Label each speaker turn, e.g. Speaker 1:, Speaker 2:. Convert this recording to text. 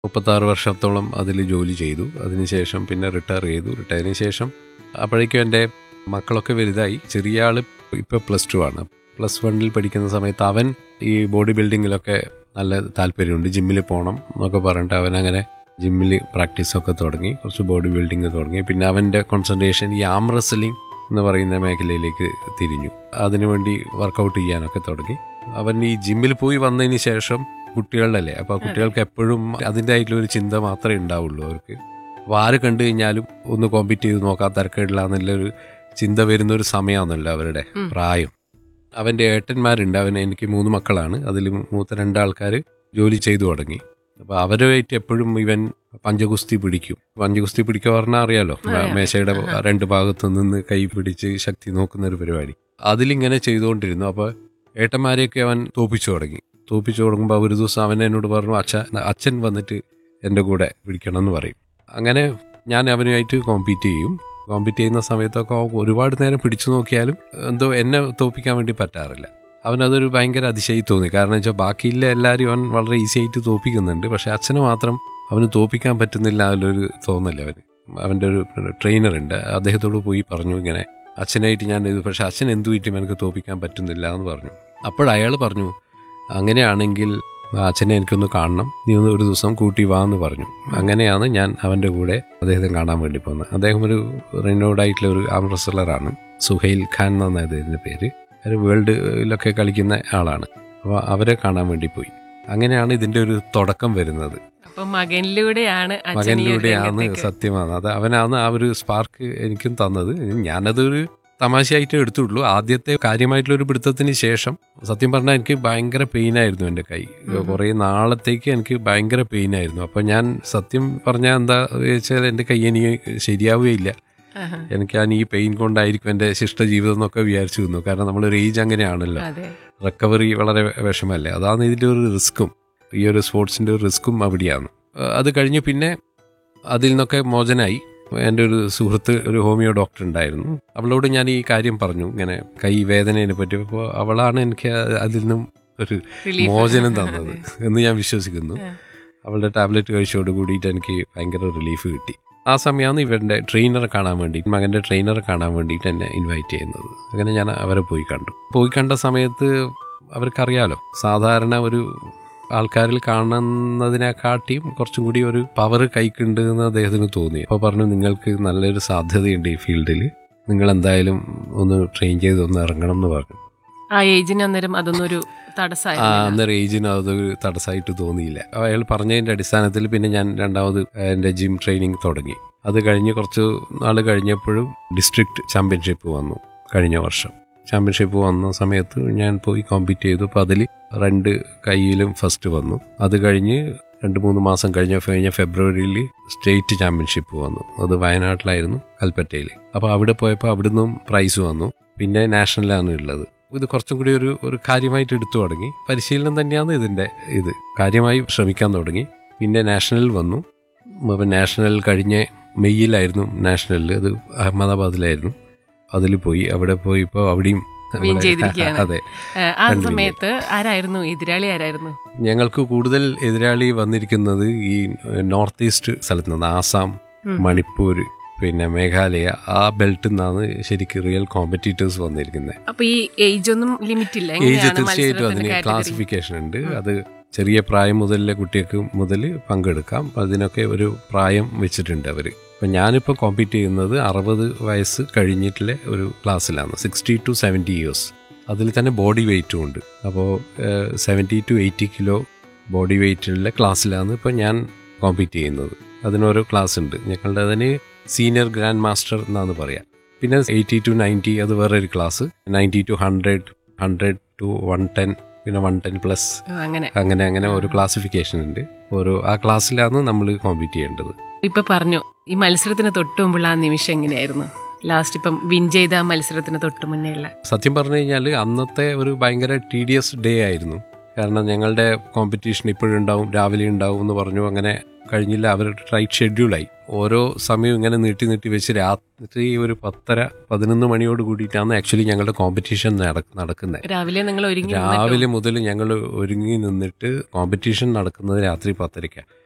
Speaker 1: മുപ്പത്താറ് വർഷത്തോളം അതിൽ ജോലി ചെയ്തു അതിനുശേഷം പിന്നെ റിട്ടയർ ചെയ്തു റിട്ടയറിന് ശേഷം അപ്പോഴേക്കും എൻ്റെ മക്കളൊക്കെ വലുതായി ചെറിയ ആൾ ഇപ്പോൾ പ്ലസ് ടു ആണ് പ്ലസ് വണ്ണിൽ പഠിക്കുന്ന സമയത്ത് അവൻ ഈ ബോഡി ബിൽഡിങ്ങിലൊക്കെ നല്ല താല്പര്യമുണ്ട് ജിമ്മിൽ പോകണം എന്നൊക്കെ പറഞ്ഞിട്ട് അവൻ അങ്ങനെ ജിമ്മിൽ പ്രാക്ടീസൊക്കെ തുടങ്ങി കുറച്ച് ബോഡി ബിൽഡിംഗ് തുടങ്ങി പിന്നെ അവൻ്റെ കോൺസെൻട്രേഷൻ ഈ ആം റെസ്ലിംഗ് എന്ന് പറയുന്ന മേഖലയിലേക്ക് തിരിഞ്ഞു അതിനുവേണ്ടി വർക്കൗട്ട് ചെയ്യാനൊക്കെ തുടങ്ങി അവൻ ഈ ജിമ്മിൽ പോയി വന്നതിന് ശേഷം കുട്ടികളിലല്ലേ അപ്പോൾ കുട്ടികൾക്ക് എപ്പോഴും അതിൻ്റെതായിട്ടുള്ള ഒരു ചിന്ത മാത്രമേ ഉണ്ടാവുള്ളൂ അവർക്ക് അപ്പോൾ ആര് കണ്ടു കഴിഞ്ഞാലും ഒന്ന് കോമ്പീറ്റ് ചെയ്ത് നോക്കാൻ തിരക്കിടില്ല എന്നുള്ളൊരു ചിന്ത വരുന്ന ഒരു സമയമാണല്ലോ അവരുടെ
Speaker 2: ഉം.
Speaker 1: പ്രായം അവൻ്റെ ഏട്ടന്മാരുണ്ട് അവൻ എനിക്ക് മൂന്ന് മക്കളാണ് അതിൽ മൂത്ത രണ്ടാൾക്കാർ ജോലി ചെയ്തു തുടങ്ങി അപ്പോൾ അവരുമായിട്ട് എപ്പോഴും ഇവൻ പഞ്ചഗുസ്തി പിടിക്കും പഞ്ചഗുസ്തി പിടിക്കുക പറഞ്ഞാൽ അറിയാലോ
Speaker 2: അറിയാം.
Speaker 1: മേശയുടെ
Speaker 2: ആഹാ.
Speaker 1: രണ്ട് ഭാഗത്തു നിന്ന് കൈ പിടിച്ച് ശക്തി നോക്കുന്ന ഒരു പരിപാടി അതിലിങ്ങനെ ചെയ്തുകൊണ്ടിരുന്നു അപ്പോൾ ഏട്ടന്മാരെയൊക്കെ അവൻ തോപ്പിച്ചു തുടങ്ങി തോപ്പിച്ചു തുടങ്ങുമ്പോൾ ഒരു ദിവസം അവൻ എന്നോട് പറഞ്ഞു അച്ഛ അച്ഛൻ വന്നിട്ട് എൻ്റെ കൂടെ പിടിക്കണം എന്ന് പറയും അങ്ങനെ ഞാൻ അവനുമായിട്ട് കോമ്പീറ്റ് ചെയ്യും കോമ്പീറ്റ് ചെയ്യുന്ന സമയത്തൊക്കെ അവൻ ഒരുപാട് നേരം പിടിച്ചു നോക്കിയാലും എന്തോ എന്നെ തോപ്പിക്കാൻ വേണ്ടി പറ്റാറില്ല അവനതൊരു ഭയങ്കര അതിശയി തോന്നി കാരണം വെച്ചാൽ ബാക്കിയുള്ള എല്ലാവരും അവൻ വളരെ ഈസി ആയിട്ട് തോപ്പിക്കുന്നുണ്ട് പക്ഷെ അച്ഛനെ മാത്രം അവന് തോപ്പിക്കാൻ പറ്റുന്നില്ല അതിലൊരു തോന്നല് അവന് അവൻ്റെ ഒരു ട്രെയിനർ ഉണ്ട് അദ്ദേഹത്തോട് പോയി പറഞ്ഞു ഇങ്ങനെ അച്ഛനായിട്ട് ഞാൻ ഇത് പക്ഷെ അച്ഛൻ എന്തു പറ്റും എനിക്ക് തോപ്പിക്കാൻ പറ്റുന്നില്ല എന്ന് പറഞ്ഞു അപ്പോൾ അയാൾ പറഞ്ഞു അങ്ങനെയാണെങ്കിൽ ആ അച്ഛനെ എനിക്കൊന്ന് കാണണം നീ ഒന്ന് ഒരു ദിവസം കൂട്ടി വാ എന്ന് പറഞ്ഞു അങ്ങനെയാണ് ഞാൻ അവൻ്റെ കൂടെ അദ്ദേഹത്തെ കാണാൻ വേണ്ടി പോകുന്നത് അദ്ദേഹം ഒരു റിനോഡ് ആയിട്ടുള്ള ഒരു ആം റെസ്ലറാണ് സുഹൈൽ ഖാൻ എന്നാണ് അദ്ദേഹത്തിൻ്റെ പേര് ഒരു വേൾഡിലൊക്കെ കളിക്കുന്ന ആളാണ് അപ്പോൾ അവരെ കാണാൻ വേണ്ടി പോയി അങ്ങനെയാണ് ഇതിൻ്റെ ഒരു തുടക്കം വരുന്നത്
Speaker 2: അപ്പൊ മകനിലൂടെയാണ് അച്ഛൻ ഈ ഒരു
Speaker 1: മകനിലൂടെയാണ്
Speaker 2: രംഗത്തേക്ക്.
Speaker 1: സത്യമാണ് അത് അവനാണ് ആ ഒരു സ്പാർക്ക് എനിക്കും തന്നത് ഞാനതൊരു തമാശയായിട്ട് എടുത്തുള്ളൂ ആദ്യത്തെ കാര്യമായിട്ടുള്ള ഒരു പിടുത്തത്തിന് ശേഷം സത്യം പറഞ്ഞാൽ എനിക്ക് ഭയങ്കര പെയിനായിരുന്നു എൻ്റെ കൈ
Speaker 2: ഉം.
Speaker 1: കുറേ നാളത്തേക്ക് എനിക്ക് ഭയങ്കര പെയിനായിരുന്നു അപ്പോൾ ഞാൻ സത്യം പറഞ്ഞാൽ എന്താ വെച്ചാൽ എൻ്റെ കൈ എനിക്ക് ശരിയാവുകയില്ല
Speaker 2: ആഹാ.
Speaker 1: എനിക്ക് ഞാൻ ഈ പെയിൻ കൊണ്ടായിരിക്കും എൻ്റെ ശിഷ്ട ജീവിതം എന്നൊക്കെ വിചാരിച്ചു നിന്നു കാരണം നമ്മളൊരു ഏജ് അങ്ങനെയാണല്ലോ
Speaker 2: അതെ
Speaker 1: റിക്കവറി വളരെ വിഷമല്ലേ അതാണ് ഇതിൻ്റെ ഒരു റിസ്ക്കും ഈ ഒരു സ്പോർട്സിൻ്റെ ഒരു റിസ്ക്കും അവിടെയാണ് ആ, അത് കഴിഞ്ഞ് പിന്നെ അതിൽ നിന്നൊക്കെ മോചനായി എൻ്റെ ഒരു സുഹൃത്ത് ഒരു ഹോമിയോ ഡോക്ടർ ഉണ്ടായിരുന്നു അവളോട് ഞാൻ ഈ കാര്യം പറഞ്ഞു ഇങ്ങനെ കൈ വേദനയെ പറ്റി അപ്പോൾ അവളാണ് എനിക്ക് അതിൽ നിന്നും ഒരു
Speaker 2: Relief.
Speaker 1: മോചനം തന്നത് എന്ന് ഞാൻ വിശ്വസിക്കുന്നു
Speaker 2: ആ.
Speaker 1: അവളുടെ ടാബ്ലറ്റ് കഴിച്ചോട് കൂടിയിട്ട് എനിക്ക് ഭയങ്കര റിലീഫ് കിട്ടി ആ സമയമാണ് ഇവരുടെ ട്രെയിനറെ കാണാൻ വേണ്ടി മകൻ്റെ ട്രെയിനറെ കാണാൻ വേണ്ടിയിട്ട് എന്നെ ഇൻവൈറ്റ് ചെയ്യുന്നത് അങ്ങനെ ഞാൻ അവരെ പോയി കണ്ടു പോയി കണ്ട സമയത്ത് അവർക്കറിയാലോ സാധാരണ ഒരു ആൾക്കാരിൽ കാണുന്നതിനെക്കാട്ടിയും കുറച്ചും കൂടി ഒരു പവർ കൈക്കുണ്ട് എന്ന് അദ്ദേഹത്തിന് തോന്നി അപ്പോൾ പറഞ്ഞു നിങ്ങൾക്ക് നല്ലൊരു സാധ്യതയുണ്ട് ഈ ഫീൽഡിൽ നിങ്ങൾ എന്തായാലും ഒന്ന് ട്രെയിൻ ചെയ്ത് ഒന്ന് ഇറങ്ങണം എന്ന് പറഞ്ഞു
Speaker 2: ആ ഏജിന് അന്നേരം അതൊന്നും ഒരു
Speaker 1: ആ
Speaker 2: തടസ്സമായിരുന്നു
Speaker 1: അന്നേരം ഏജിന് അതൊരു തടസ്സമായിട്ട് തോന്നിയില്ല അപ്പോൾ അയാൾ പറഞ്ഞതിൻ്റെ അടിസ്ഥാനത്തിൽ പിന്നെ ഞാൻ രണ്ടാമത് എൻ്റെ ജിം ട്രെയിനിങ് തുടങ്ങി അത് കഴിഞ്ഞ് കുറച്ച് നാൾ കഴിഞ്ഞപ്പോഴും ഡിസ്ട്രിക്ട് ചാമ്പ്യൻഷിപ്പ് വന്നു കഴിഞ്ഞ വർഷം ചാമ്പ്യൻഷിപ്പ് വന്ന സമയത്ത് ഞാൻ പോയി കോമ്പീറ്റ് ചെയ്തു അപ്പോൾ അതിൽ രണ്ട് കയ്യിലും ഫസ്റ്റ് വന്നു അത് കഴിഞ്ഞ് രണ്ട് മൂന്ന് മാസം കഴിഞ്ഞ കഴിഞ്ഞ ഫെബ്രുവരിയിൽ സ്റ്റേറ്റ് ചാമ്പ്യൻഷിപ്പ് വന്നു അത് വയനാട്ടിലായിരുന്നു കൽപ്പറ്റയിൽ അപ്പോൾ അവിടെ പോയപ്പോൾ അവിടുന്നും പ്രൈസ് വന്നു പിന്നെ നാഷണലാണ് ഉള്ളത് ഇത് കുറച്ചും കൂടി ഒരു ഒരു കാര്യമായിട്ട് എടുത്തു തുടങ്ങി പരിശീലനം തന്നെയാണ് ഇതിൻ്റെ ഇത് കാര്യമായി ശ്രമിക്കാൻ തുടങ്ങി പിന്നെ നാഷണൽ വന്നു അപ്പോൾ നാഷണൽ കഴിഞ്ഞ മെയ്യിലായിരുന്നു നാഷണലിൽ അത് അഹമ്മദാബാദിലായിരുന്നു അതിൽ പോയി അവിടെ പോയി ഇപ്പോൾ അവിടെയും
Speaker 2: Win
Speaker 1: നമ്മുടെ-
Speaker 2: ചെയ്തിരിക്കുകയാണ്.
Speaker 1: അതെ
Speaker 2: ആ, ആ
Speaker 1: കണ്ടില്ലേ?
Speaker 2: സമയത്ത് ആരായിരുന്നു എതിരാളി ആരായിരുന്നു
Speaker 1: ഞങ്ങൾക്ക് കൂടുതൽ എതിരാളി വന്നിരിക്കുന്നത് ഈ നോർത്ത് ഈസ്റ്റ് സ്ഥലത്ത് നിന്ന് ആസാം
Speaker 2: ഉം.
Speaker 1: മണിപ്പൂർ പിന്നെ മേഘാലയ ആ ബെൽറ്റിൽ നിന്നാണ് ശരിക്കും റിയൽ കോമ്പറ്റീറ്റേഴ്സ് വന്നിരിക്കുന്നത്
Speaker 2: അപ്പൊ ഈ ഏജ് ഒന്നും ലിമിറ്റ് ഇല്ല
Speaker 1: ഏജ്
Speaker 2: എങ്ങനെയാണ്
Speaker 1: തീർച്ചയായിട്ടും
Speaker 2: മത്സരത്തിന്റെ
Speaker 1: അതിന്
Speaker 2: category?
Speaker 1: ക്ലാസിഫിക്കേഷൻ ഉണ്ട് അത് ചെറിയ പ്രായം മുതലുള്ള കുട്ടികൾക്ക് മുതൽ പങ്കെടുക്കാം അതിനൊക്കെ ഒരു പ്രായം വെച്ചിട്ടുണ്ട് അവർ അപ്പം ഞാനിപ്പോൾ കോമ്പീറ്റ് ചെയ്യുന്നത് അറുപത് വയസ്സ് കഴിഞ്ഞിട്ടുള്ള ഒരു ക്ലാസ്സിലാണ് സിക്സ്റ്റി ടു സെവൻറ്റി ഇയേഴ്സ് അതിൽ തന്നെ ബോഡി വെയ്റ്റും ഉണ്ട് അപ്പോൾ seventy to eighty kilo body വെയ്റ്റുള്ള ക്ലാസ്സിലാണ് ഇപ്പോൾ ഞാൻ കോമ്പീറ്റ് ചെയ്യുന്നത് അതിനോരോ ക്ലാസ് ഉണ്ട് ഞങ്ങളുടെ അതിന് സീനിയർ ഗ്രാൻഡ് മാസ്റ്റർ എന്നാണ് പറയാം പിന്നെ എയ്റ്റി ടു നയൻറ്റി അത് വേറൊരു class ninety to hundred hundred to one ten പിന്നെ വൺ ടെൻ പ്ലസ്
Speaker 2: ആ, അങ്ങനെ
Speaker 1: അങ്ങനെ അങ്ങനെ ഒരു ക്ലാസിഫിക്കേഷൻ ഉണ്ട് ഓരോ ആ ക്ലാസ്സിലാണ് നമ്മൾ കോമ്പീറ്റ് ചെയ്യേണ്ടത്
Speaker 2: ഇപ്പൊ പറഞ്ഞു ഈ മത്സരത്തിന് തൊട്ട് മുമ്പുള്ള ആ നിമിഷം എങ്ങനെയായിരുന്നു ലാസ്റ്റ് ഇപ്പം വിൻ ചെയ്ത ആ മത്സരത്തിന് തൊട്ട് മുന്നേ ഉള്ള
Speaker 1: സത്യം പറഞ്ഞു കഴിഞ്ഞാൽ അന്നത്തെ ഒരു ഭയങ്കര ടീഡിയസ് ഡേ ആയിരുന്നു കാരണം ഞങ്ങളുടെ കോമ്പറ്റീഷൻ ഇപ്പോഴുണ്ടാവും രാവിലെ ഉണ്ടാവും എന്ന് പറഞ്ഞു അങ്ങനെ കഴിഞ്ഞില്ല അവരുടെ ടൈറ്റ് ഷെഡ്യൂളായി ഓരോ സമയവും ഇങ്ങനെ നീട്ടി നീട്ടി വെച്ച് രാത്രി ഒരു പത്തര പതിനൊന്ന് മണിയോട് കൂടിയിട്ടാണ് ആക്ച്വലി ഞങ്ങളുടെ കോമ്പറ്റീഷൻ നടക്കുന്നത്
Speaker 2: രാവിലെ നിങ്ങൾ ഒരുങ്ങി
Speaker 1: രാവിലെ മുതൽ ഞങ്ങൾ ഒരുങ്ങി നിന്നിട്ട് കോമ്പറ്റീഷൻ നടക്കുന്നത് രാത്രി പത്തരയ്ക്കാണ്